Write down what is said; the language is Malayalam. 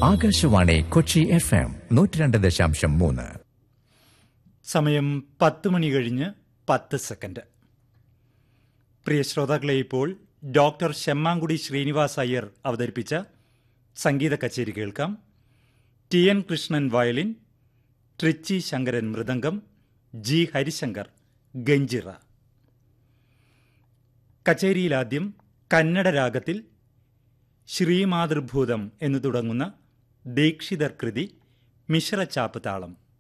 ആകാശവാണി കൊച്ചി എഫ് എം നൂറ്റി രണ്ട് ദശാംശം മൂന്ന് സമയം പത്ത് മണി കഴിഞ്ഞ് പത്ത് സെക്കൻഡ് പ്രിയ ശ്രോതാക്കളെ ഇപ്പോൾ ഡോക്ടർ ശമ്മാങ്കുടി ശ്രീനിവാസ് അയ്യർ അവതരിപ്പിച്ച സംഗീത കച്ചേരി കേൾക്കാം T N Krishnan violin Trichy Sankaran mridangam G Harishankar ganjira കച്ചേരിയിലാദ്യം കന്നഡ രാഗത്തിൽ ശ്രീമാതൃഭൂതം എന്നു തുടങ്ങുന്ന ദീക്ഷിതർ കൃതി മിശ്രച്ചാപ്പ് താളം